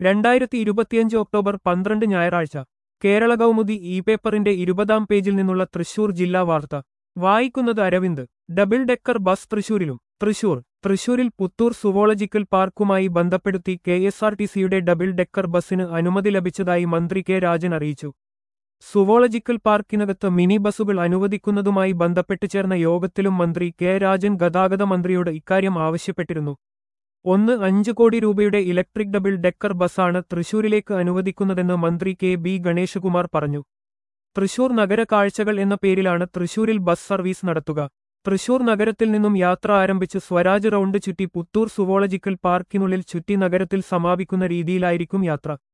രണ്ടായിരത്തി ഇരുപത്തിയഞ്ച് ഒക്ടോബർ പന്ത്രണ്ട് ഞായറാഴ്ച കേരള കൗമുദി ഇ പേപ്പറിന്റെ ഇരുപതാം പേജിൽ നിന്നുള്ള തൃശൂർ ജില്ലാ വാർത്ത വായിക്കുന്നത് അരവിന്ദ് ഡബിൾ ഡെക്കർ ബസ് തൃശൂരിലും തൃശൂർ തൃശൂരിൽ പുത്തൂർ സുവോളജിക്കൽ പാർക്കുമായി ബന്ധപ്പെടുത്തി കെ എസ് ആർ ടി സിയുടെ ഡബിൾ ഡെക്കർ ബസ്സിന് അനുമതി ലഭിച്ചതായി മന്ത്രി കെ രാജൻ അറിയിച്ചു സുവോളജിക്കൽ പാർക്കിനകത്ത് മിനി ബസ്സുകൾ അനുവദിക്കുന്നതുമായി ബന്ധപ്പെട്ട് ചേർന്ന യോഗത്തിലും മന്ത്രി കെ രാജൻ ഗതാഗത മന്ത്രിയോട് ഇക്കാര്യം ആവശ്യപ്പെട്ടിരുന്നു ഒന്ന് അഞ്ച് കോടി രൂപയുടെ ഇലക്ട്രിക് ഡബിൾ ഡെക്കർ ബസ്സാണ് തൃശൂരിലേക്ക് അനുവദിക്കുന്നതെന്ന് മന്ത്രി കെ ബി ഗണേശകുമാർ പറഞ്ഞു തൃശൂർ നഗര കാഴ്ചകൾ എന്ന പേരിലാണ് തൃശൂരിൽ ബസ് സർവീസ് നടത്തുക തൃശൂർ നഗരത്തിൽ നിന്നും യാത്ര ആരംഭിച്ച് സ്വരാജ് റൗണ്ട് ചുറ്റി പുത്തൂർ സുവോളജിക്കൽ പാർക്കിനുള്ളിൽ ചുറ്റി നഗരത്തിൽ സമാപിക്കുന്ന രീതിയിലായിരിക്കും യാത്ര